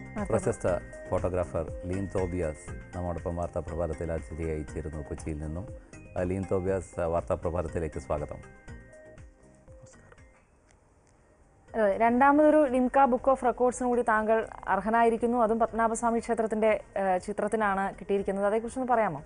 പ്രശസ്ത photographer lean Tobias നമ്മോടൊപ്പം വാർത്താ പ്രഭാതത്തിൽ അതിഥിയായി ചേരുന്നു കൊച്ചിയിൽ നിന്നും ആ, ലീൻ തോബിയാസ് ആ, വാർത്താ പ്രഭാതത്തിലേക്ക് സ്വാഗതം ഏഹ് രണ്ടാമതൊരു ലിംക ബുക്ക് ഓഫ് റെക്കോർഡ്സിന് കൂടി താങ്കൾ അർഹനായിരിക്കുന്നു അതും പത്മനാഭസ്വാമി ക്ഷേത്രത്തിന്റെ ഏഹ് ചിത്രത്തിനാണ് കിട്ടിയിരിക്കുന്നത് അതേക്കുറിച്ചൊന്ന് പറയാമോ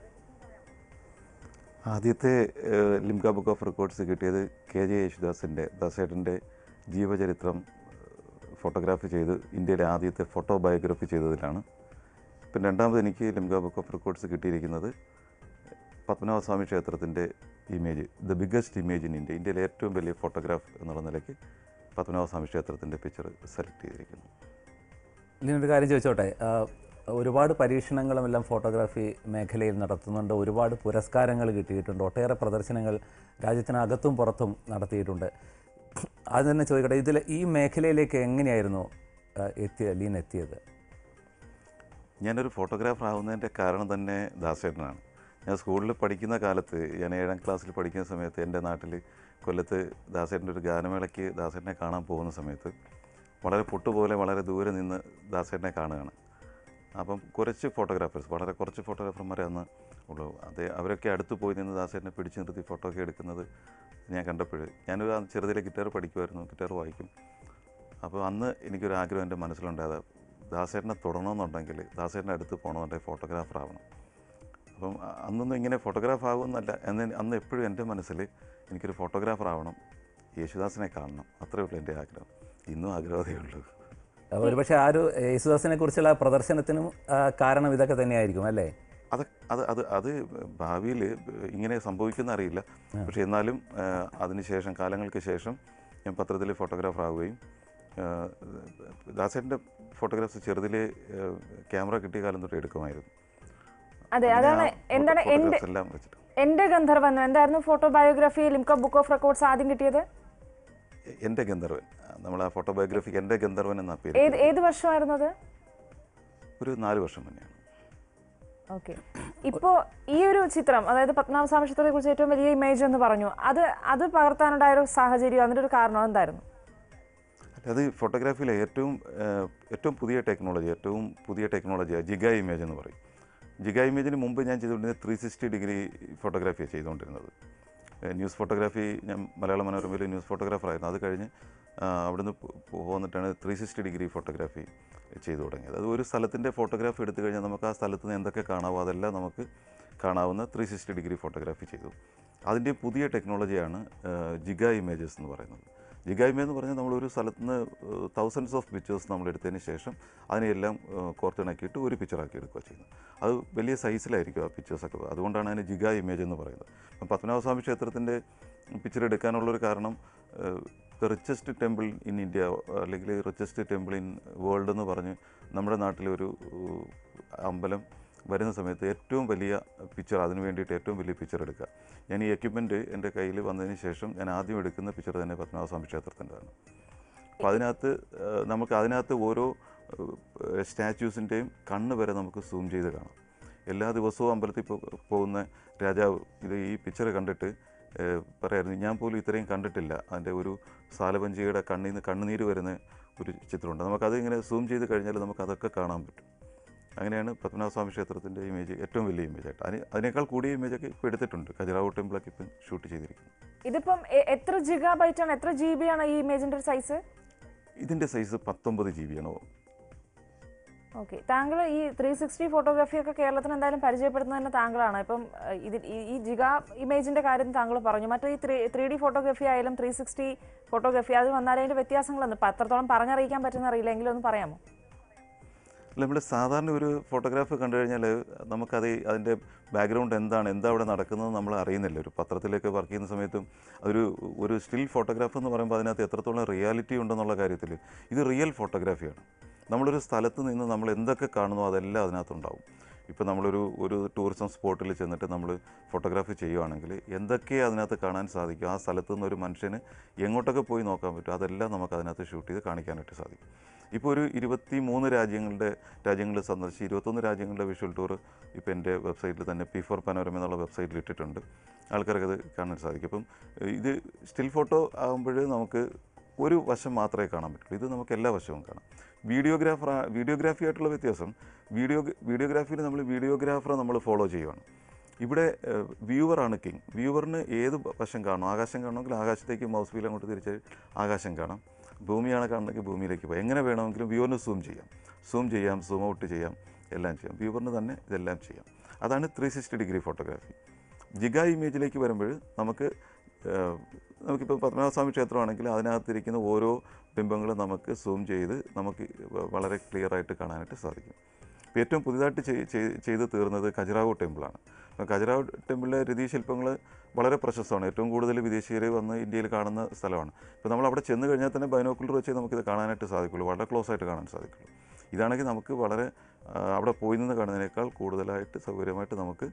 ആദ്യത്തെ ഏഹ്, ലിംക ബുക്ക് ഓഫ് റെക്കോർഡ്സ് കിട്ടിയത് കെ ജെ യേശുദാസിൻ്റെ ദാസേട്ടൻ്റെ ജീവചരിത്രം ഏഹ്, ഫോട്ടോഗ്രാഫി ചെയ്ത് ഇന്ത്യയിലെ ആദ്യത്തെ ഫോട്ടോ ബയോഗ്രഫി ചെയ്തതിലാണ് പിന്നെ രണ്ടാമത് എനിക്ക് ലിംക ബുക്ക് ഓഫ് റെക്കോർഡ്സ് കിട്ടിയിരിക്കുന്നത് പത്മനാഭസ്വാമി ക്ഷേത്രത്തിൻ്റെ image the biggest image in India ഇന്ത്യയിലെ ഏറ്റവും വലിയ ഫോട്ടോഗ്രാഫ് എന്നുള്ള നിലയ്ക്ക് പത്മനാഭസ്വാമി ക്ഷേത്രത്തിൻ്റെ പിക്ചർ സെലക്ട് ചെയ്തിരിക്കുന്നു ഇതിനൊരു കാര്യം ചോദിച്ചോട്ടെ ആ, ഒരുപാട് പരീക്ഷണങ്ങളും എല്ലാം ഫോട്ടോഗ്രാഫി മേഖലയിൽ നടത്തുന്നുണ്ട് ഒരുപാട് പുരസ്കാരങ്ങൾ കിട്ടിയിട്ടുണ്ട് ഒട്ടേറെ പ്രദർശനങ്ങൾ രാജ്യത്തിനകത്തും പുറത്തും നടത്തിയിട്ടുണ്ട് അത് തന്നെ ചോദിക്കട്ടെ ഇതിൽ ഈ മേഖലയിലേക്ക് എങ്ങനെയായിരുന്നു ആ, എത്തിയ ലീൻ എത്തിയത് ഞാനൊരു ഫോട്ടോഗ്രാഫർ ആവുന്നതിൻ്റെ കാരണം തന്നെ ദാസേട്ടനാണ് ഞാൻ സ്കൂളിൽ പഠിക്കുന്ന കാലത്ത് ഞാൻ ഏഴാം ക്ലാസ്സിൽ പഠിക്കുന്ന സമയത്ത് എൻ്റെ നാട്ടിൽ കൊല്ലത്ത് ദാസേട്ടൻ്റെ ഒരു ഗാനമേളയ്ക്ക് ദാസേട്ടനെ കാണാൻ പോകുന്ന സമയത്ത് വളരെ പൊട്ടുപോലെ വളരെ ദൂരെ നിന്ന് ദാസേട്ടനെ കാണുകയാണ് അപ്പം കുറച്ച് ഫോട്ടോഗ്രാഫേഴ്സ് വളരെ കുറച്ച് ഫോട്ടോഗ്രാഫർമാരെ അന്ന് ഉള്ളൂ അതേ അവരൊക്കെ അടുത്ത് പോയി നിന്ന് ദാസേട്ടനെ പിടിച്ചു നിർത്തി ഫോട്ടോ ഒക്കെ എടുക്കുന്നത് ഞാൻ കണ്ടപ്പോൾ ഞാനൊരു ആ ചെറുതിലെ ഗിറ്റാർ പഠിക്കുമായിരുന്നു ഗിറ്റാർ വായിക്കും അപ്പോൾ അന്ന് എനിക്കൊരു ആഗ്രഹം എൻ്റെ മനസ്സിലുണ്ടായത് ദാസേട്ടനെ തുടരണമെന്നുണ്ടെങ്കിൽ ദാസേട്ടൻ്റെ അടുത്ത് പോകണമെന്നുണ്ടെങ്കിൽ ഫോട്ടോഗ്രാഫർ ആവണം അപ്പം അ- അന്നൊന്നും ഇങ്ങനെ ഫോട്ടോഗ്രാഫ് ആകുമെന്നല്ല എന്ന് അന്ന് എപ്പോഴും എൻ്റെ മനസ്സിൽ എനിക്കൊരു ഫോട്ടോഗ്രാഫർ ആവണം യേശുദാസിനെ കാണണം അത്രയേ ഉള്ളൂ എൻ്റെ ആഗ്രഹം ഇന്നും ആഗ്രഹമേ ഉള്ളൂ ഒരുപക്ഷെ ആ ഒരു യേശുദാസിനെ കുറിച്ചുള്ള പ്രദർശനത്തിനും ആ, കാരണം ഇതൊക്കെ തന്നെയായിരിക്കും അല്ലേ അത് അത് അത് അത് ഭാവിയിൽ ഇങ്ങനെ സംഭവിക്കുന്ന അറിയില്ല പക്ഷേ എന്നാലും ആ, അതിനുശേഷം കാലങ്ങൾക്ക് ശേഷം ഞാൻ പത്രത്തിൽ ഫോട്ടോഗ്രാഫർ ആവുകയും ആ, ദാസേട്ടൻ്റെ ഫോട്ടോഗ്രാഫ്സ് ചെറുതിലെ ക്യാമറ കിട്ടിയ കാലം തൊട്ട് എടുക്കുമായിരുന്നു അതെ അങ്ങനെ അതാണ് ആ എന്താണ് ഫോട്ടോ- എന്റെ photographs എല്ലാം വെച്ചിട്ട് എന്റെ ഗന്ധർവൻ എന്തായിരുന്നു photo biography Limca book of records ആദ്യം കിട്ടിയത് എ- എൻ്റെ ഗന്ധർവൻ നമ്മൾ ആ ഫോട്ടോബയോഗ്രഫിക്ക് എൻ്റെ ഗന്ധർവൻ എന്ന പേര് ഏത് ഏത് വർഷമായിരുന്നു അത് ഒരു നാല് വർഷം മുന്നെയാണ് ഓക്കെ ഇപ്പോ ഈ ഒരു ചിത്രം അതായത് പത്മനാഭസ്വാമി ക്ഷേത്രത്തെ കുറിച്ച് ഏറ്റവും വലിയ ഇമേജ് എന്ന് പറഞ്ഞു അത് അത് പകർത്താനുണ്ടായ ഒരു സാഹചര്യം അതിന്റെ ഒരു കാരണം എന്തായിരുന്നു അത് ഫോട്ടോഗ്രാഫിയിലെ ഏറ്റവും ഏഹ്, ഏറ്റവും പുതിയ ടെക്നോളജി ഏറ്റവും പുതിയ ടെക്നോളജിയാണ് ജിഗ ഇമേജ് എന്ന് പറയും ജിഗ ഇമേജിന് മുമ്പ് ഞാൻ ചെയ്തുകൊണ്ടിരുന്നത് ത്രീ സിക്സ്റ്റി ഡിഗ്രി ഫോട്ടോഗ്രാഫിയാണ് ചെയ്തുകൊണ്ടിരുന്നത് ഏഹ്, ന്യൂസ് ഫോട്ടോഗ്രാഫി ഞാൻ മലയാള മനോരമയിൽ ന്യൂസ് ഫോട്ടോഗ്രാഫറായിരുന്നു അത് കഴിഞ്ഞ് ആ, അവിടുന്ന് പോ- പോന്നിട്ടാണ് ത്രീ സിക്സ്റ്റി ഡിഗ്രി ഫോട്ടോഗ്രാഫി ചെയ്തു തുടങ്ങിയത് അത് ഒരു സ്ഥലത്തിൻ്റെ ഫോട്ടോഗ്രാഫി എടുത്തു കഴിഞ്ഞാൽ നമുക്ക് ആ സ്ഥലത്ത് നിന്ന് എന്തൊക്കെ കാണാവോ അതെല്ലാം നമുക്ക് കാണാവുന്ന ത്രീ സിക്സ്റ്റി ഡിഗ്രി ഫോട്ടോഗ്രാഫി ചെയ്തു അതിൻ്റെ പുതിയ ടെക്നോളജിയാണ് ഏഹ്, ജിഗ ഇമേജസ് എന്ന് പറയുന്നത് ജിഗ ഇമേജ് എന്ന് പറഞ്ഞാൽ നമ്മൾ ഒരു സ്ഥലത്ത് നിന്ന് തൗസൻഡ്സ് ഓഫ് പിക്ചേഴ്സ് നമ്മൾ എടുത്തതിന് ശേഷം അതിനെല്ലാം ഏഹ്, കോർത്തിണക്കിയിട്ട് ഒരു പിക്ചറാക്കി എടുക്കുക ചെയ്യുന്നത് അത് വലിയ സൈസിലായിരിക്കും ആ പിക്ചേഴ്സൊക്കെ അതുകൊണ്ടാണ് അതിന് ജിഗ ഇമേജ് എന്ന് പറയുന്നത് അപ്പം പത്മനാഭസ്വാമി ക്ഷേത്രത്തിൻ്റെ പിക്ചർ എടുക്കാനുള്ളൊരു കാരണം the richest temple in India അല്ലെങ്കിൽ റിച്ചസ്റ്റ് ടെമ്പിൾ ഇൻ വേൾഡ് എന്ന് പറഞ്ഞ് നമ്മുടെ നാട്ടിലൊരു ഏഹ്, അമ്പലം വരുന്ന സമയത്ത് ഏറ്റവും വലിയ പിക്ചർ അതിന് വേണ്ടിയിട്ട് ഏറ്റവും വലിയ പിക്ചർ എടുക്കുക ഞാൻ ഈ എക്യുപ്മെൻറ്റ് എൻ്റെ കയ്യിൽ വന്നതിന് ശേഷം ഞാൻ ആദ്യം എടുക്കുന്ന പിക്ചർ തന്നെ പത്മനാഭസ്വാമി ക്ഷേത്രത്തിൻ്റെതാണ് അപ്പോൾ അതിനകത്ത് ഏഹ്, നമുക്ക് അതിനകത്ത് ഓരോ സ്റ്റാച്യൂസിൻ്റെയും കണ്ണ് വരെ നമുക്ക് സൂം ചെയ്ത് കാണാം എല്ലാ ദിവസവും അമ്പലത്തിൽ പോ- പോകുന്ന രാജാവ് ഇത് ഈ പിക്ചർ കണ്ടിട്ട് ഏഹ്, പറയായിരുന്നു ഞാൻ പോലും ഇത്രയും കണ്ടിട്ടില്ല അതിൻ്റെ ഒരു സാലപഞ്ചിയുടെ കണ്ണിൽ നിന്ന് കണ്ണുനീര് വരുന്ന ഒരു ചിത്രമുണ്ട് നമുക്കത് ഇങ്ങനെ സൂം ചെയ്ത് കഴിഞ്ഞാൽ നമുക്ക് അതൊക്കെ കാണാൻ പറ്റും അങ്ങനെയാണ് പത്മനാഭസ്വാമി ക്ഷേത്രത്തിൻ്റെ ഇമേജ് ഏറ്റവും വലിയ ഇമേജ് ആയിട്ട് അതിന് അതിനേക്കാൾ കൂടിയ ഇമേജൊക്കെ ഇപ്പോൾ എടുത്തിട്ടുണ്ട് ഖജുറാവോ ടെമ്പിളൊക്കെ ഇപ്പം ഷൂട്ട് ചെയ്തിരിക്കുന്നു ഇതിപ്പം എ- എത്ര ജിഗാ ബൈറ്റ് ആണ് എത്ര ജി ബി ആണ് ഈ ഇമേജിന്റെ ഒരു സൈസ് ഇതിൻ്റെ സൈസ് പത്തൊമ്പത് ജി ബി ആണ് ഓക്കെ താങ്കൾ ഈ ത്രീ സിക്സ്റ്റി ഫോട്ടോഗ്രാഫി ഒക്കെ കേരളത്തിന് എന്തായാലും പരിചയപ്പെടുത്തുന്നത് തന്നെ താങ്കളാണ് ഇപ്പം ഏഹ്, ഇതിൽ ഈ- ഈ ജിഗ ഇമേജിന്റെ കാര്യം താങ്കൾ പറഞ്ഞു മറ്റേ ഈ ത്രീ ത്രീ ഡി ഫോട്ടോഗ്രാഫി ആയാലും ത്രീ സിക്സ്റ്റി ഫോട്ടോഗ്രാഫി അത് വന്നാൽ അതിന്റെ വ്യത്യാസങ്ങളൊന്നും ഇപ്പം അത്രത്തോളം പറഞ്ഞറിയിക്കാൻ പറ്റുന്ന അറിയില്ല എങ്കിലും ഒന്ന് പറയാമോ അല്ല നമ്മൾ സാധാരണ ഒരു ഫോട്ടോഗ്രാഫ് കണ്ടു കഴിഞ്ഞാൽ നമുക്കത് അതിൻ്റെ ബാക്ക്ഗ്രൗണ്ട് എന്താണ് എന്താ അവിടെ നടക്കുന്നത് നമ്മൾ അറിയുന്നില്ല ഒരു പത്രത്തിലേക്ക് വർക്ക് ചെയ്യുന്ന സമയത്തും ഒരു ഒരു സ്റ്റിൽ ഫോട്ടോഗ്രാഫ് എന്ന് പറയുമ്പോൾ അതിനകത്ത് എത്രത്തോളം റിയാലിറ്റി ഉണ്ടെന്നുള്ള കാര്യത്തിൽ ഇത് റിയൽ ഫോട്ടോഗ്രാഫിയാണ് നമ്മളൊരു സ്ഥലത്ത് നിന്ന് നമ്മൾ എന്തൊക്കെ കാണുന്നോ അതെല്ലാം അതിനകത്തുണ്ടാവും ഇപ്പോൾ നമ്മളൊരു ഒരു ടൂറിസം സ്പോട്ടിൽ ചെന്നിട്ട് നമ്മൾ ഫോട്ടോഗ്രാഫി ചെയ്യുവാണെങ്കിൽ എന്തൊക്കെ അതിനകത്ത് കാണാൻ സാധിക്കും ആ സ്ഥലത്ത് നിന്ന് ഒരു മനുഷ്യന് എങ്ങോട്ടൊക്കെ പോയി നോക്കാൻ പറ്റും അതെല്ലാം നമുക്ക് അതിനകത്ത് ഷൂട്ട് ചെയ്ത് കാണിക്കാനായിട്ട് സാധിക്കും ഇപ്പോൾ ഒരു ഇരുപത്തി മൂന്ന് രാജ്യങ്ങളുടെ രാജ്യങ്ങൾ സന്ദർശിച്ച് ഇരുപത്തൊന്ന് രാജ്യങ്ങളുടെ വിഷ്വൽ ടൂർ ഇപ്പോൾ എൻ്റെ വെബ്സൈറ്റിൽ തന്നെ പി ഫോർ പനോരമ എന്നുള്ള വെബ്സൈറ്റിൽ ഇട്ടിട്ടുണ്ട് ആൾക്കാർക്ക് അത് കാണാൻ സാധിക്കും അപ്പം ഇത് സ്റ്റിൽ ഫോട്ടോ ആകുമ്പോൾ നമുക്ക് ഒരു വശം മാത്രമേ കാണാൻ പറ്റുള്ളൂ ഇത് നമുക്ക് എല്ലാ വശവും കാണാം വീഡിയോഗ്രാഫർ വീഡിയോഗ്രാഫി ആയിട്ടുള്ള വ്യത്യാസം വീഡിയോ വീഡിയോഗ്രാഫിയിൽ നമ്മൾ വീഡിയോഗ്രാഫറെ നമ്മൾ ഫോളോ ചെയ്യുവാണ് ഇവിടെ വ്യൂവറാണ് കിങ് വ്യൂവറിന് ഏത് വശം കാണും ആകാശം കാണണമെങ്കിൽ ആകാശത്തേക്ക് മൗസ് വീൽ അങ്ങോട്ട് തിരിച്ച് ആകാശം കാണാം ഭൂമിയാണ് കാണണമെങ്കിൽ ഭൂമിയിലേക്ക് പോകാം എങ്ങനെ വേണമെങ്കിലും വ്യൂവറിന് സൂം ചെയ്യാം സൂം ചെയ്യാം സൂം ഔട്ട് ചെയ്യാം എല്ലാം ചെയ്യാം വ്യൂവറിന് തന്നെ ഇതെല്ലാം ചെയ്യാം അതാണ് three sixty degree photography giga ഇമേജിലേക്ക് വരുമ്പോൾ നമുക്ക് ഏഹ്, നമുക്കിപ്പോൾ പത്മനാഭസ്വാമി ക്ഷേത്രമാണെങ്കിൽ അതിനകത്തിരിക്കുന്ന ഓരോ ബിംബങ്ങളും നമുക്ക് സൂം ചെയ്ത് നമുക്ക് വളരെ ക്ലിയർ ആയിട്ട് കാണാനായിട്ട് സാധിക്കും ഇപ്പോൾ ഏറ്റവും പുതിയതായിട്ട് ചെയ്- ചെയ്- ചെയ്ത് തീർന്നത് ഖജുറാവോ ടെമ്പിളാണ് അപ്പോൾ ഖജുറാവോ ടെമ്പിളിലെ രതി ശില്പങ്ങൾ വളരെ പ്രശസ്തമാണ് ഏറ്റവും കൂടുതൽ വിദേശീയർ വന്ന് ഇന്ത്യയിൽ കാണുന്ന സ്ഥലമാണ് ഇപ്പോൾ നമ്മൾ അവിടെ ചെന്ന് കഴിഞ്ഞാൽ തന്നെ ബൈനോക്കുലർ വെച്ച് നമുക്കിത് കാണാനായിട്ട് സാധിക്കുള്ളൂ വളരെ ക്ലോസ് ആയിട്ട് കാണാൻ സാധിക്കുള്ളൂ ഇതാണെങ്കിൽ നമുക്ക് വളരെ ആ, അവിടെ പോയി നിന്ന് കാണുന്നതിനേക്കാൾ കൂടുതലായിട്ട് സൗകര്യമായിട്ട് നമുക്ക്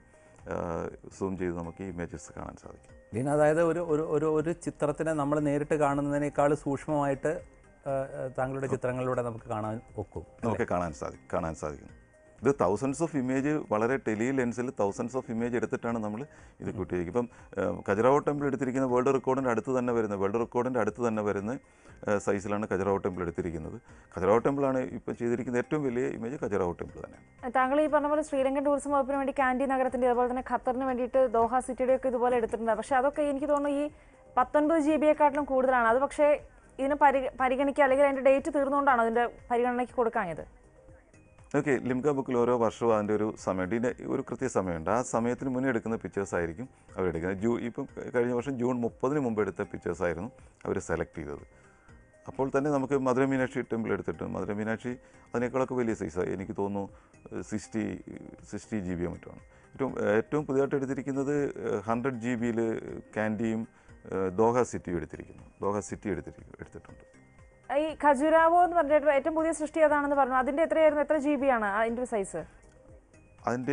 സൂം ചെയ്ത് നമുക്ക് ഈ ഇമേജസ് കാണാൻ സാധിക്കും ലീന അതായത് ഒരു ഒരു ഒരു ഒരു ചിത്രത്തിനെ നമ്മൾ നേരിട്ട് കാണുന്നതിനേക്കാൾ സൂക്ഷ്മമായിട്ട് ആ, ആ, താങ്കളുടെ ചിത്രങ്ങളിലൂടെ നമുക്ക് കാണാൻ ഒക്കും നമുക്ക് കാണാൻ സാധിക്കും കാണാൻ സാധിക്കും ഇത് തൗസൻഡ്സ് ഓഫ് ഇമേജ് വളരെ ടെലി ലെൻസിൽ തൗസൻഡ്സ് ഓഫ് ഇമേജ് എടുത്തിട്ടാണ് നമ്മൾ ഇത് കൂട്ടിയിരിക്കുന്നത് ഇപ്പം ഏഹ്, ഖജുറാഹോ ടെമ്പിൾ എടുത്തിരിക്കുന്ന വേൾഡ് റെക്കോർഡിൻ്റെ അടുത്ത് തന്നെ വരുന്ന വേൾഡ് റെക്കോർഡിൻ്റെ അടുത്ത് തന്നെ വരുന്ന ഏഹ്, സൈസിലാണ് ഖജുറാഹോ ടെമ്പിൾ എടുത്തിരിക്കുന്നത് ഖജുറാഹോ ടെമ്പിളാണ് ഇപ്പോൾ ചെയ്തിരിക്കുന്ന ഏറ്റവും വലിയ ഇമേജ് ഖജുറാഹോ ടെമ്പിൾ തന്നെയാണ് താങ്കൾ ഈ പറഞ്ഞ പോലെ ശ്രീലങ്കൻ ടൂറിസം വകുപ്പിന് വേണ്ടി കാൻഡി നഗരത്തിന്റെ അതുപോലെ തന്നെ ഖത്തറിന് വേണ്ടിയിട്ട് ദോഹ സിറ്റിയുടെ ഒക്കെ ഇതുപോലെ എടുത്തിട്ടുണ്ട് പക്ഷെ അതൊക്കെ എനിക്ക് തോന്നുന്നു ഈ പത്തൊൻപത് ജി ബിയെക്കാട്ടിലും കൂടുതലാണ് അത് പക്ഷേ ഇതിന് പരി പരിഗണിക്കുക അല്ലെങ്കിൽ അതിന്റെ ഡേറ്റ് തീർന്നുകൊണ്ടാണ് അതിന്റെ പരിഗണനയ്ക്ക് കൊടുക്കാഞ്ഞത് ഓക്കെ ലിംക ബുക്കിൽ ഓരോ വർഷവും അതിൻ്റെ ഒരു സമയം ഇതിൻ്റെ ഒരു കൃത്യസമയമുണ്ട് ആ സമയത്തിന് മുന്നേ എടുക്കുന്ന പിക്ചേഴ്സ് ആയിരിക്കും അവരെടുക്കുന്നത് ജൂ ഇപ്പം കഴിഞ്ഞ വർഷം ജൂൺ മുപ്പതിന് മുമ്പ് എടുത്ത പിക്ചേഴ്സ് ആയിരുന്നു അവർ സെലക്ട് ചെയ്തത് അപ്പോൾ തന്നെ നമുക്ക് മധുര മീനാക്ഷി ടെമ്പിൾ എടുത്തിട്ട് മധുര മീനാക്ഷി അതിനേക്കാളൊക്കെ വലിയ സൈസായി എനിക്ക് തോന്നുന്നു സിക്സ്റ്റി സിക്സ്റ്റി ജി ബിയോ മറ്റുമാണ് ഏറ്റവും ഏറ്റവും പുതിയതായിട്ട് എടുത്തിരിക്കുന്നത് ഹൺഡ്രഡ് ജി ബിയിൽ കാൻഡിയും ദോഹ സിറ്റിയും എടുത്തിരിക്കുന്നു ദോഹ സിറ്റി എടുത്തിരിക്കും എടുത്തിട്ടുണ്ട് ഈ ഖജുരാവോ എന്ന് പറഞ്ഞിട്ട് ഏറ്റവും പുതിയ സൃഷ്ടി അതാണെന്ന് പറഞ്ഞു അതിന്റെ എത്രയായിരുന്നു എത്ര ജി ബി ആണ് അതിന്റെ സൈസ് അതിൻ്റെ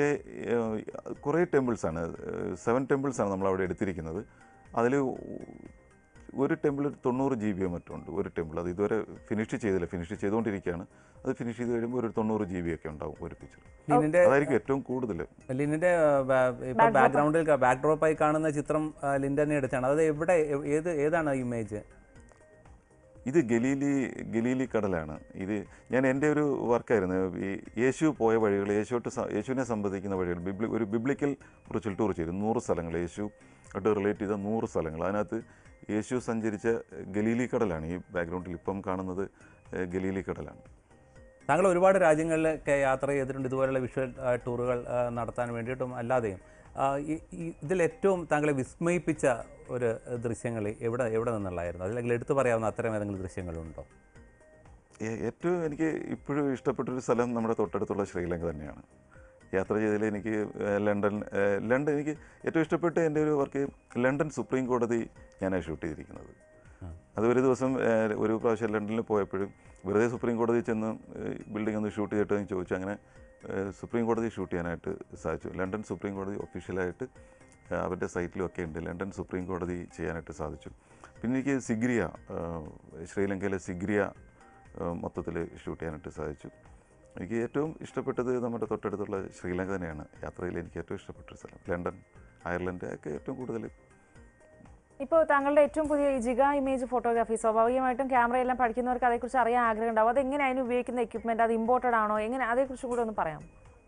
കുറേ ടെമ്പിൾസാണ് സെവൻ ടെമ്പിൾസാണ് നമ്മൾ അവിടെ എടുത്തിരിക്കുന്നത് അതിൽ ഒരു ടെമ്പിൾ തൊണ്ണൂറ് ജി ബിയോ മറ്റുണ്ട് ഒരു ടെമ്പിൾ അത് ഇതുവരെ ഫിനിഷ് ചെയ്തില്ല ഫിനിഷ് ചെയ്തുകൊണ്ടിരിക്കുകയാണ് അത് ഫിനിഷ് ചെയ്ത് കഴിയുമ്പോൾ ഒരു തൊണ്ണൂറ് ജി ബി ഒക്കെ ഉണ്ടാവും ഒരു പിക്ചർ ലീനിന്റെ അതായിരിക്കും ഏറ്റവും കൂടുതൽ ലിനിന്റെ ഇപ്പൊ ബാക്ക്ഗ്രൗണ്ടിൽ ബാക്ക്ഡ്രോപ്പായി കാണുന്ന ചിത്രം ആ, ലിൻ തന്നെ എടുത്താണ് അത് എവിടെ എ- ഏത് ഏതാണ് ഇമേജ് ഇത് ഗലീലി ഗലീലി കടലാണ് ഇത് ഞാൻ എൻ്റെ ഒരു വർക്കായിരുന്നു ഈ യേശു പോയ വഴികൾ യേശുവായിട്ട് സ- യേശുവിനെ സംബന്ധിക്കുന്ന വഴികൾ ബിബ്ലി ഒരു ബിബ്ലിക്കൽ റിച്വൽ ടൂർ ചെയ്തു നൂറ് സ്ഥലങ്ങൾ യേശു ആയിട്ട് റിലേറ്റ് ചെയ്ത നൂറ് സ്ഥലങ്ങൾ അതിനകത്ത് യേശു സഞ്ചരിച്ച ഗലീലി കടലാണ് ഈ ബാക്ക്ഗ്രൗണ്ടിൽ ഇപ്പം കാണുന്നത് ഏഹ്, ഗലീലി കടലാണ് താങ്കൾ ഒരുപാട് രാജ്യങ്ങളിലൊക്കെ യാത്ര ചെയ്തിട്ടുണ്ട് ഇതുപോലുള്ള വിഷ്വൽ ആ, ടൂറുകൾ ആ, നടത്താൻ വേണ്ടിയിട്ടും അല്ലാതെയും ആ, ഈ- ഈ- ഇതിൽ ഏറ്റവും താങ്കളെ വിസ്മയിപ്പിച്ച ഒരു ദൃശ്യങ്ങൾ എവിടെ എവിടെ നിന്നുള്ളായിരുന്നു അല്ലെങ്കിൽ എടുത്തു പറയാവുന്ന അത്തരം ഏതെങ്കിലും ദൃശ്യങ്ങളുണ്ടോ ഏ- ഏറ്റവും എനിക്ക് ഇപ്പോഴും ഇഷ്ടപ്പെട്ടൊരു സ്ഥലം നമ്മുടെ തൊട്ടടുത്തുള്ള ശ്രീലങ്ക തന്നെയാണ് യാത്ര ചെയ്തതിൽ എനിക്ക് ഏഹ്, ലണ്ടൻ ഏഹ്, ലണ്ടൻ എനിക്ക് ഏറ്റവും ഇഷ്ടപ്പെട്ട എൻ്റെ ഒരു വർക്ക് ലണ്ടൻ സുപ്രീം കോടതി ഞാനാണ് ഷൂട്ട് ചെയ്തിരിക്കുന്നത് അത് ഒരു ദിവസം ഏഹ്, ഒരു പ്രാവശ്യം ലണ്ടനിൽ പോയപ്പോഴും വെറുതെ സുപ്രീം കോടതി ചെന്ന് ബിൽഡിംഗ് ഒന്ന് ഷൂട്ട് ചെയ്തിട്ട് എന്ന് ചോദിച്ചു അങ്ങനെ ഏഹ്, സുപ്രീം കോടതി ഷൂട്ട് ചെയ്യാനായിട്ട് സാധിച്ചു ലണ്ടൻ സുപ്രീം കോടതി ഒഫീഷ്യലായിട്ട് ഏഹ്, അവരുടെ സൈറ്റിലൊക്കെ ഉണ്ട് ലണ്ടൻ സുപ്രീം കോടതി ചെയ്യാനായിട്ട് സാധിച്ചു പിന്നെ എനിക്ക് സിഗ്രിയ ഏഹ്, ശ്രീലങ്കയിലെ സിഗ്രിയ മൊത്തത്തിൽ ഷൂട്ട് ചെയ്യാനായിട്ട് സാധിച്ചു എനിക്ക് ഏറ്റവും ഇഷ്ടപ്പെട്ടത് നമ്മുടെ തൊട്ടടുത്തുള്ള ശ്രീലങ്ക തന്നെയാണ് യാത്രയിൽ എനിക്ക് ഏറ്റവും ഇഷ്ടപ്പെട്ടൊരു സ്ഥലം ലണ്ടൻ അയർലൻഡ് ഒക്കെ ഏറ്റവും കൂടുതൽ ഇപ്പോൾ താങ്കളുടെ ഏറ്റവും പുതിയ ഈ ജിഗ ഇമേജ് ഫോട്ടോഗ്രാഫി സ്വാഭാവികമായിട്ടും ക്യാമറ എല്ലാം പഠിക്കുന്നവർക്ക് അതേക്കുറിച്ച് അറിയാൻ ആഗ്രഹം ഉണ്ടാവും അതെങ്ങനെ അതിന് ഉപയോഗിക്കുന്ന എക്യുപ്മെന്റ് അത് ഇമ്പോർട്ടഡ് ആണോ എങ്ങനെ അതേക്കുറിച്ച് കൂടെ ഒന്ന് പറയാം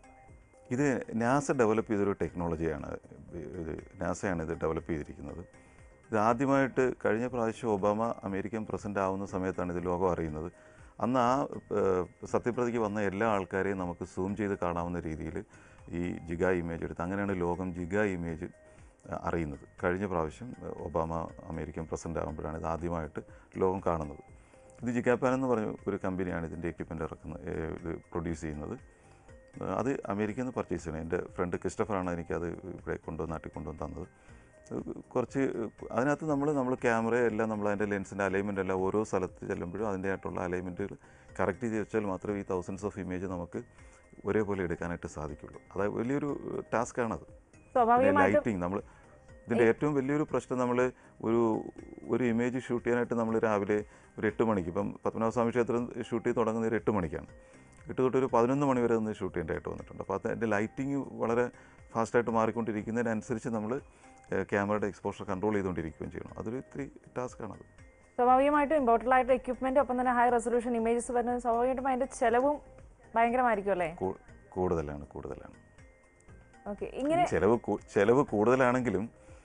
ഇത് നാസ ഡെവലപ്പ് ചെയ്തൊരു ടെക്നോളജിയാണ് ഇത് നാസയാണ് ഇത് ഡെവലപ്പ് ചെയ്തിരിക്കുന്നത് ഇത് ആദ്യമായിട്ട് കഴിഞ്ഞ പ്രാവശ്യം ഒബാമ അമേരിക്കൻ പ്രസിഡന്റ് ആവുന്ന സമയത്താണ് ഇത് ലോകം അറിയുന്നത് അന്ന് ആ ഏഹ്, സത്യപ്രതിക്ക് വന്ന എല്ലാ ആൾക്കാരെയും നമുക്ക് സൂം ചെയ്ത് കാണാവുന്ന രീതിയിൽ ഈ ജിഗ ഇമേജ് എടുത്ത് അങ്ങനെയാണ് ലോകം ജിഗ ഇമേജ് അറിയുന്നത് കഴിഞ്ഞ പ്രാവശ്യം ഏഹ്, ഒബാമ അമേരിക്കൻ പ്രസിഡന്റ് ആകുമ്പോഴാണ് ഇത് ആദ്യമായിട്ട് ലോകം കാണുന്നത് ഇത് ജിഗാപ്പാൻ എന്ന് പറഞ്ഞ ഒരു കമ്പനിയാണ് ഇതിൻ്റെ എക്യുപ്മെൻ്റ് ഇറക്കുന്നത് ഏഹ്, ഇത് പ്രൊഡ്യൂസ് ചെയ്യുന്നത് ഏഹ് അത് അമേരിക്കയിൽ നിന്ന് പർച്ചേസ് ചെയ്യണം എൻ്റെ ഫ്രണ്ട് ക്രിസ്റ്റഫറാണ് എനിക്കത് ഇവിടെ കൊണ്ടുവന്ന് നാട്ടിൽ കൊണ്ടുവന്ന് തന്നത് ഏഹ് കുറച്ച് അതിനകത്ത് നമ്മൾ നമ്മൾ ക്യാമറ എല്ലാം നമ്മൾ അതിൻ്റെ ലെൻസിൻ്റെ അലൈൻമെൻ്റ് എല്ലാം ഓരോ സ്ഥലത്ത് ചെല്ലുമ്പോഴും അതിൻ്റെതായിട്ടുള്ള അലൈൻമെൻറ്റുകൾ കറക്റ്റ് ചെയ്ത് വെച്ചാൽ മാത്രമേ ഈ തൗസൻഡ്സ് ഓഫ് ഇമേജ് നമുക്ക് ഒരേപോലെ എടുക്കാനായിട്ട് സാധിക്കുള്ളൂ അതായത് വലിയൊരു ടാസ്ക്കാണത് സ്വാഭാവികമായിട്ടും ലൈറ്റിംഗ് നമ്മൾ ഇതിൻ്റെ ഏറ്റവും വലിയൊരു പ്രശ്നം നമ്മൾ ഒരു ഒരു ഇമേജ് ഷൂട്ട് ചെയ്യാനായിട്ട് നമ്മൾ രാവിലെ ഒരു എട്ട് മണിക്ക് ഇപ്പം പത്മനാഭസ്വാമി ക്ഷേത്രം ഷൂട്ട് ചെയ്ത് തുടങ്ങുന്നത് ഒരു എട്ട് മണിക്കാണ് എട്ട് തൊട്ട് ഒരു പതിനൊന്ന് മണി വരെ ഒന്ന് ഷൂട്ട് ചെയ്യേണ്ടതായിട്ട് വന്നിട്ടുണ്ട് അപ്പോൾ അതിൻ്റെ ലൈറ്റിംഗ് വളരെ ഫാസ്റ്റായിട്ട് മാറിക്കൊണ്ടിരിക്കുന്നതിനനുസരിച്ച് നമ്മൾ ക്യാമറയുടെ എക്സ്പോഷർ കൺട്രോൾ ചെയ്തുകൊണ്ടിരിക്കുകയും ചെയ്യണം അതൊരു ഇത്തിരി ടാസ്ക്കാണത് സ്വാഭാവികമായിട്ടും ഇമ്പോർട്ടൻ്റ് ആയിട്ട് എക്യുപ്മെന്റ് ഒപ്പം തന്നെ ഹൈ റെസൊല്യൂഷൻ ഇമേജസ് വരുന്നത് സ്വാഭാവികമായിട്ടും അതിന്റെ ചെലവും ഭയങ്കരമായിരിക്കും അല്ലേ കൂ- കൂടുതലാണ് കൂടുതലാണ് ഓക്കെ ഇങ്ങനെ ചിലവ് കൂ- ചിലവ് കൂടുതലാണെങ്കിലും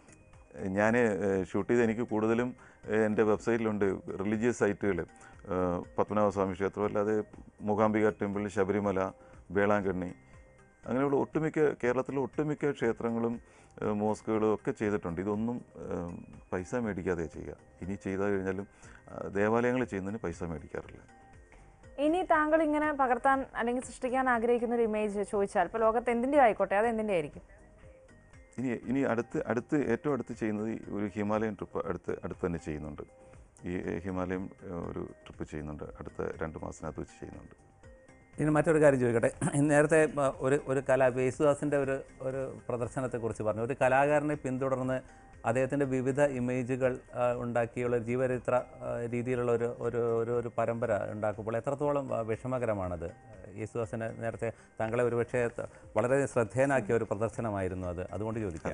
ഞാൻ ഷൂട്ട് ചെയ്ത് എനിക്ക് കൂടുതലും ഏഹ്, എൻ്റെ വെബ്സൈറ്റിലുണ്ട് റിലീജിയസ് സൈറ്റുകൾ പത്മനാഭസ്വാമി ക്ഷേത്രം അല്ലാതെ മൂകാംബിക ടെമ്പിൾ ശബരിമല വേളാങ്കണ്ണി അങ്ങനെയുള്ള ഒട്ടുമിക്ക കേരളത്തിലെ ഒട്ടുമിക്ക ക്ഷേത്രങ്ങളും ഏഹ്, മോസ്കുകളും ഒക്കെ ചെയ്തിട്ടുണ്ട് ഇതൊന്നും ഏഹ്, പൈസ മേടിക്കാതെ ചെയ്യുക ഇനി ചെയ്താൽ കഴിഞ്ഞാലും ദേവാലയങ്ങൾ ചെയ്യുന്നതിന് പൈസ മേടിക്കാറില്ല ഇനി താങ്കൾ ഇങ്ങനെ പകർത്താൻ അല്ലെങ്കിൽ സൃഷ്ടിക്കാൻ ആഗ്രഹിക്കുന്ന ഒരു ഇമേജ് ചോദിച്ചാൽ ഇപ്പോൾ ലോകത്ത് എന്തിൻ്റെ ആയിക്കോട്ടെ അത് എന്തിൻ്റെ ആയിരിക്കും ഇനി ഇനി അടുത്ത് അടുത്ത് ഏറ്റവും അടുത്ത് ചെയ്യുന്നത് ഈ ഒരു ഹിമാലയൻ ട്രിപ്പ് അടുത്ത് അടുത്ത് തന്നെ ചെയ്യുന്നുണ്ട് ഈ ഹിമാലയം ഏഹ്, ഒരു ട്രിപ്പ് ചെയ്യുന്നുണ്ട് അടുത്ത രണ്ട് മാസത്തിനകത്ത് വെച്ച് ചെയ്യുന്നുണ്ട് ഇനി മറ്റൊരു കാര്യം ചോദിക്കട്ടെ നേരത്തെ ആ, ഒരു ഒരു കലാ യേശുദാസിൻ്റെ ഒരു ഒരു പ്രദർശനത്തെക്കുറിച്ച് പറഞ്ഞു ഒരു കലാകാരനെ പിന്തുടർന്ന് അദ്ദേഹത്തിൻ്റെ വിവിധ ഇമേജുകൾ ആ, ഉണ്ടാക്കിയുള്ള ഒരു ജീവചരിത്ര ആ, രീതിയിലുള്ള ഒരു ഒരു ഒരു ഒരു പരമ്പര ഉണ്ടാക്കുമ്പോൾ എത്രത്തോളം ആ, വിഷമകരമാണത് യേശുദാസിനെ നേരത്തെ താങ്കളെ ഒരുപക്ഷെ ത- വളരെ ശ്രദ്ധേയനാക്കിയ ഒരു പ്രദർശനമായിരുന്നു അത് അതുകൊണ്ട് ചോദിക്കാം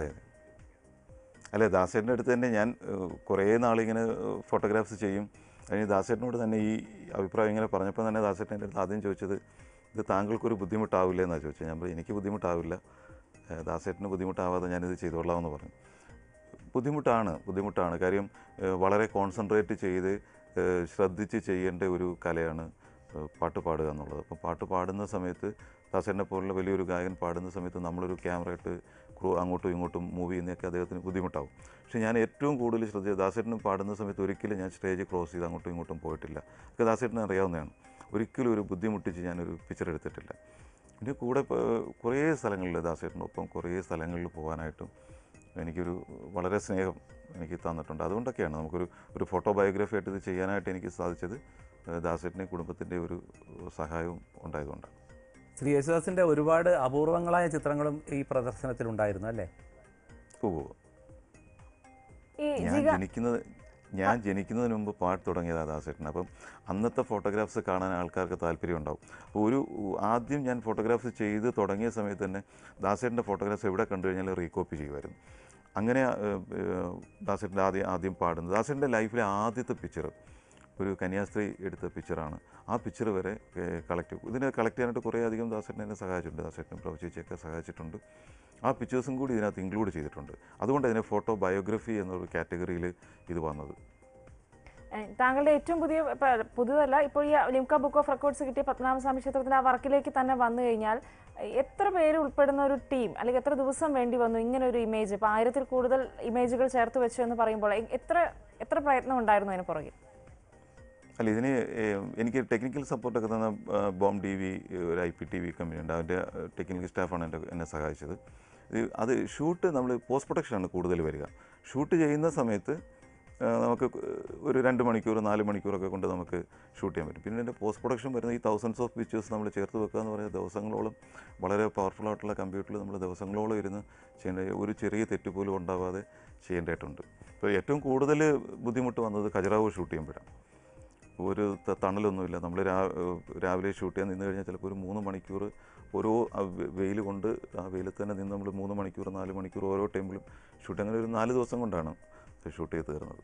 അല്ലെ ദാസേട്ടൻ്റെ അടുത്ത് തന്നെ ഞാൻ ഏഹ്, കുറേ നാളിങ്ങനെ ഫോട്ടോഗ്രാഫ്സ് ചെയ്യും അതിന് ദാസേട്ടനോട് തന്നെ ഈ അഭിപ്രായം ഇങ്ങനെ പറഞ്ഞപ്പോൾ തന്നെ ദാസേട്ടൻ എൻ്റെ അടുത്ത് ആദ്യം ചോദിച്ചത് ഇത് താങ്കൾക്കൊരു ബുദ്ധിമുട്ടാവില്ല എന്നാണ് ചോദിച്ചത് ഞാൻ പറഞ്ഞു എനിക്ക് ബുദ്ധിമുട്ടാവില്ല ഏഹ്, ദാസേട്ടന് ബുദ്ധിമുട്ടാവാതെ ഞാനിത് ചെയ്തോളാം എന്ന് പറഞ്ഞു ബുദ്ധിമുട്ടാണ് ബുദ്ധിമുട്ടാണ് കാര്യം ഏഹ്, വളരെ കോൺസെൻട്രേറ്റ് ചെയ്ത് ഏഹ്, ശ്രദ്ധിച്ച് ചെയ്യേണ്ട ഒരു കലയാണ് ഏഹ്, പാട്ട് പാടുക എന്നുള്ളത് അപ്പോൾ പാട്ട് പാടുന്ന സമയത്ത് ദാസേട്ടനെ പോലുള്ള വലിയൊരു ഗായകൻ പാടുന്ന സമയത്ത് നമ്മളൊരു ക്യാമറ ഇട്ട് ക്രൂ അങ്ങോട്ടും ഇങ്ങോട്ടും മൂവ് ചെയ്യുന്നതൊക്കെ അദ്ദേഹത്തിന് ബുദ്ധിമുട്ടാവും പക്ഷേ ഞാൻ ഏറ്റവും കൂടുതൽ ശ്രദ്ധിച്ചത് ദാസേട്ടന് പാടുന്ന സമയത്ത് ഒരിക്കലും ഞാൻ സ്റ്റേജ് ക്രോസ് ചെയ്ത് അങ്ങോട്ടും ഇങ്ങോട്ടും പോയിട്ടില്ല ഒക്കെ ദാസേട്ടന് അറിയാവുന്നതാണ് ഒരിക്കലും ഒരു ബുദ്ധിമുട്ടിച്ച് ഞാനൊരു പിക്ചർ എടുത്തിട്ടില്ല പിന്നെ കൂടെ ഇപ്പോൾ കുറേ സ്ഥലങ്ങളിൽ ദാസേട്ടനൊപ്പം കുറേ സ്ഥലങ്ങളിൽ പോകാനായിട്ടും എനിക്കൊരു വളരെ സ്നേഹം എനിക്ക് തന്നിട്ടുണ്ട് അതുകൊണ്ടൊക്കെയാണ് നമുക്കൊരു ഒരു ഫോട്ടോ ബയോഗ്രഫി ആയിട്ട് ഇത് ചെയ്യാനായിട്ട് എനിക്ക് സാധിച്ചത് ഏഹ് ദാസേട്ടൻ്റെ കുടുംബത്തിൻ്റെ ഒരു സഹായവും ഉണ്ടായതുകൊണ്ടാണ് ശ്രീ യേശുദാസിൻ്റെ ഒരുപാട് അപൂർവങ്ങളായ ചിത്രങ്ങളും ഈ പ്രദർശനത്തിലുണ്ടായിരുന്നു അല്ലേ ഓ ഈ ഞാൻ ജിഗ ജനിക്കുന്നത് ഞാൻ ജനിക്കുന്നതിന് മുമ്പ് പാട്ട് തുടങ്ങിയതാണ് ദാസേട്ടൻ അപ്പം അന്നത്തെ ഫോട്ടോഗ്രാഫ്സ് കാണാൻ ആൾക്കാർക്ക് താല്പര്യം ഉണ്ടാവും അപ്പോൾ ഒരു ആദ്യം ഞാൻ ഫോട്ടോഗ്രാഫ്സ് ചെയ്ത് തുടങ്ങിയ സമയത്ത് തന്നെ ദാസേട്ടൻ്റെ ഫോട്ടോഗ്രാഫ്സ് എവിടെ കണ്ടു കഴിഞ്ഞാൽ റീകോപ്പി ചെയ്യുമായിരുന്നു അങ്ങനെ ഏഹ്, ഏഹ്, ദാസേട്ടൻ്റെ ആദ്യം ആദ്യം പാടുന്നത് ദാസേട്ടൻ്റെ ലൈഫിലെ ആദ്യത്തെ പിക്ചർ ഒരു കന്യാസ്ത്രീ എടുത്ത പിക്ചറാണ് ആ പിക്ചർ വരെ കളക്ട് ഇതിനെ കളക്ട് ചെയ്യാനായിട്ട് കുറേ അധികം ദാസേട്ടൻ എന്നെ സഹായിച്ചിട്ടുണ്ട് ദാസേട്ടനും പ്രഭു ചേച്ചിയൊക്കെ സഹായിച്ചിട്ടുണ്ട് ആ പിക്ചേഴ്സും കൂടി ഇതിനകത്ത് ഇൻക്ലൂഡ് ചെയ്തിട്ടുണ്ട് അതുകൊണ്ട് അതിനെ ഫോട്ടോ ബയോഗ്രഫി എന്നൊരു കാറ്റഗറിയിൽ ഇത് വന്നത് ഏഹ് താങ്കളുടെ ഏറ്റവും പുതിയ ഇപ്പൊ പുതുതല്ല ഇപ്പോൾ ഈ ലിംക ബുക്ക് ഓഫ് റെക്കോർഡ്സ് കിട്ടിയ പത്മനാഭസ്വാമി ക്ഷേത്രത്തിന്റെ ആ വർക്കിലേക്ക് തന്നെ വന്നു കഴിഞ്ഞാൽ ഏഹ് എത്ര പേര് ഉൾപ്പെടുന്ന ഒരു ടീം അല്ലെങ്കിൽ എത്ര ദിവസം വേണ്ടി വന്നു ഇങ്ങനെ ഒരു ഇമേജ് ഇപ്പൊ ആയിരത്തിൽ കൂടുതൽ ഇമേജുകൾ ചേർത്ത് വെച്ചു എന്ന് പറയുമ്പോൾ എ- എത്ര എത്ര പ്രയത്നം ഉണ്ടായിരുന്നു അതിന് പുറകിൽ അല്ല ഇതിന് ഏഹ്, എനിക്ക് ടെക്നിക്കൽ സപ്പോർട്ടൊക്കെ തന്ന ഏഹ്, ബോം ടി വി ഒരു ഐ പി ടി വി കമ്പനി ഉണ്ട് അതിൻ്റെ ടെക്നിക്കൽ സ്റ്റാഫാണ് എൻ്റെ എന്നെ സഹായിച്ചത് ഇത് അത് ഷൂട്ട് നമ്മൾ പോസ്റ്റ് പ്രൊഡക്ഷനാണ് കൂടുതൽ വരിക ഷൂട്ട് ചെയ്യുന്ന സമയത്ത് ഏഹ്, നമുക്ക് ഒരു രണ്ട് മണിക്കൂർ നാല് മണിക്കൂറൊക്കെ കൊണ്ട് നമുക്ക് ഷൂട്ട് ചെയ്യാൻ പറ്റും പിന്നെ എൻ്റെ പോസ്റ്റ് പ്രൊഡക്ഷൻ വരുന്ന ഈ തൗസൻഡ്സ് ഓഫ് പിക്ചേഴ്സ് നമ്മൾ ചേർത്ത് വെക്കുക എന്ന് പറയുന്നത് ദിവസങ്ങളോളം വളരെ പവർഫുൾ ആയിട്ടുള്ള കമ്പ്യൂട്ടറിൽ നമ്മൾ ദിവസങ്ങളോളം ഇരുന്ന് ചെയ്യേണ്ട ഒരു ചെറിയ തെറ്റ് പോലും ഉണ്ടാവാതെ ചെയ്യേണ്ടതായിട്ടുണ്ട് ഇപ്പോൾ ഏറ്റവും കൂടുതൽ ബുദ്ധിമുട്ട് വന്നത് ഖജറാവ് ഷൂട്ട് ചെയ്യുമ്പോഴാണ് ഒരു ത- തണലൊന്നുമില്ല നമ്മൾ രാ രാവിലെ ഷൂട്ട് ചെയ്യാൻ നിന്ന് കഴിഞ്ഞാൽ ചിലപ്പോൾ ഒരു മൂന്ന് മണിക്കൂർ ഓരോ വെയിൽ കൊണ്ട് ആ വെയിലത്ത് തന്നെ നിന്ന് നമ്മൾ മൂന്ന് മണിക്കൂർ നാല് മണിക്കൂർ ഓരോ ടൈമിലും ഷൂട്ട് അങ്ങനെ ഒരു നാല് ദിവസം കൊണ്ടാണ് ഷൂട്ട് ചെയ്ത് തീർന്നത്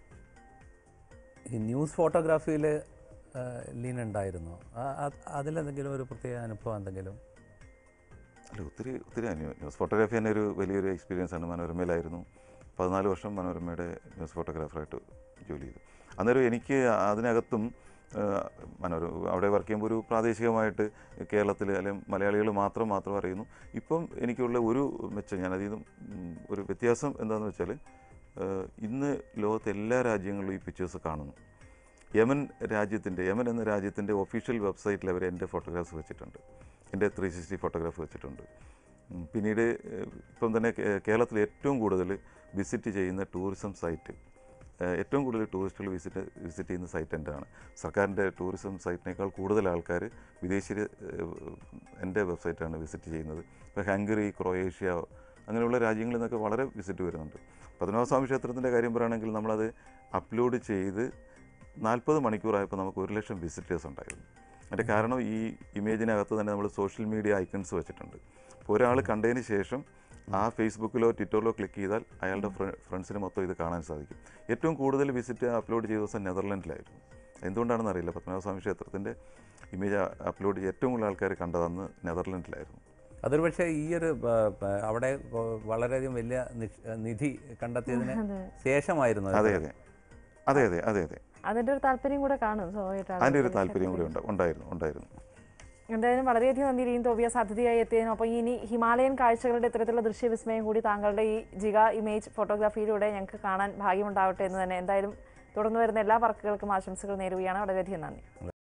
ഈ ന്യൂസ് ഫോട്ടോഗ്രാഫിയിൽ ലീൻ ഉണ്ടായിരുന്നു അതിലെന്തെങ്കിലും ഒരു പ്രത്യേക അനുഭവം എന്തെങ്കിലും അല്ല ഒത്തിരി ഒത്തിരി അനു- ന്യൂസ് ഫോട്ടോഗ്രാഫി തന്നെ ഒരു വലിയൊരു എക്സ്പീരിയൻസ് ആണ് മനോരമയിലായിരുന്നു പതിനാല് വർഷം മനോരമയുടെ ന്യൂസ് ഫോട്ടോഗ്രാഫറായിട്ട് ജോലി ചെയ്തു അന്നേരം എനിക്ക് അതിനകത്തും ആ, മനോര അവിടെ വർക്ക് ചെയ്യുമ്പോൾ ഒരു പ്രാദേശികമായിട്ട് കേരളത്തിൽ അല്ലെങ്കിൽ മലയാളികൾ മാത്രം മാത്രം അറിയുന്നു ഇപ്പം എനിക്കുള്ള ഒരു മെച്ചം ഞാൻ അതിൽ നിന്നും ഉം, ഒരു വ്യത്യാസം എന്താണെന്ന് വെച്ചാൽ ആ, ഇന്ന് ലോകത്തെ എല്ലാ രാജ്യങ്ങളിലും ഈ പിക്ചേഴ്സ് കാണുന്നു യമൻ രാജ്യത്തിൻ്റെ യമൻ എന്ന രാജ്യത്തിൻ്റെ ഒഫീഷ്യൽ വെബ്സൈറ്റിൽ അവർ എൻ്റെ ഫോട്ടോഗ്രാഫ്സ് വെച്ചിട്ടുണ്ട് എൻ്റെ ത്രീ സിക്സ്റ്റി ഫോട്ടോഗ്രാഫ് വെച്ചിട്ടുണ്ട് ഉം, പിന്നീട് ഏഹ്, ഇപ്പം തന്നെ കേ- കേരളത്തിൽ ഏറ്റവും കൂടുതൽ വിസിറ്റ് ചെയ്യുന്ന ടൂറിസം സൈറ്റ് ഏഹ്, ഏറ്റവും കൂടുതൽ ടൂറിസ്റ്റുകൾ വിസിറ്റ് വിസിറ്റ് ചെയ്യുന്ന സൈറ്റ് എൻ്റെ ആണ് സർക്കാരിൻ്റെ ടൂറിസം സൈറ്റിനേക്കാൾ കൂടുതൽ ആൾക്കാർ വിദേശീയർ ഏഹ്, എൻ്റെ വെബ്സൈറ്റാണ് വിസിറ്റ് ചെയ്യുന്നത് ഇപ്പോൾ ഹംഗറി ക്രൊയേഷ്യ അങ്ങനെയുള്ള രാജ്യങ്ങളിൽ നിന്നൊക്കെ വളരെ വിസിറ്റ് വരുന്നുണ്ട് പത്മനാഭസ്വാമി ക്ഷേത്രത്തിൻ്റെ കാര്യം പറയുകയാണെങ്കിൽ നമ്മളത് അപ്ലോഡ് ചെയ്ത് നാൽപ്പത് മണിക്കൂറായപ്പോൾ നമുക്ക് ഒരു ലക്ഷം വിസിറ്റേഴ്സ് ഉണ്ടായിരുന്നു അതിൻ്റെ കാരണം ഈ ഇമേജിനകത്ത് തന്നെ നമ്മൾ സോഷ്യൽ മീഡിയ ഐക്കൺസ് വെച്ചിട്ടുണ്ട് അപ്പോൾ ഒരാൾ കണ്ടതിന് ശേഷം ആ ഫേസ്ബുക്കിലോ ട്വിറ്ററിലോ ക്ലിക്ക് ചെയ്താൽ അയാളുടെ ഫ്രണ്ട്സിന് മൊത്തം ഇത് കാണാൻ സാധിക്കും ഏറ്റവും കൂടുതൽ വിസിറ്റ് അപ്ലോഡ് ചെയ്ത ദിവസം നെതർലൻഡിലായിരുന്നു എന്തുകൊണ്ടാണെന്ന് അറിയില്ല പത്മനാഭസ്വാമി ക്ഷേത്രത്തിൻ്റെ ഇമേജ് അപ്ലോഡ് ചെയ്ത് ഏറ്റവും കൂടുതൽ ആൾക്കാർ കണ്ടതന്ന് നെതർലൻഡിലായിരുന്നു അതൊരു പക്ഷേ ഈ ഒരു ആ, ആ, അവിടെ കൊ- വളരെയധികം വലിയ നിക്ഷ- നിധി കണ്ടെത്തിയതിന് ശേഷമായിരുന്നു അത്. അതെ അതെ അതെ അതെ അതെ അതെ അതിന്റെ ഒരു താല്പര്യം കൂടെ കാണും സ്വാഭാവികമായിട്ടും അതിൻ്റെ ഒരു ആളുകൾക്ക് താല്പര്യം കൂടി ഉണ്ട് ഉണ്ടായിരുന്നു ഉണ്ടായിരുന്നു എന്തായാലും വളരെയധികം നന്ദി ഈ തോവിയ സാധ്യതയായി എത്തിയതിനും അപ്പോൾ ഇനി ഹിമാലയൻ കാഴ്ചകളുടെ ഇത്തരത്തിലുള്ള ദൃശ്യവിസ്മയം കൂടി താങ്കളുടെ ഈ ജിഗ ഇമേജ് ഫോട്ടോഗ്രാഫിയിലൂടെ ഞങ്ങൾക്ക് കാണാൻ ഭാഗ്യമുണ്ടാവട്ടെ എന്ന് തന്നെ എന്തായാലും തുടർന്ന് വരുന്ന എല്ലാ വർക്കുകൾക്കും ആശംസകൾ നേരുകയാണ് വളരെയധികം നന്ദി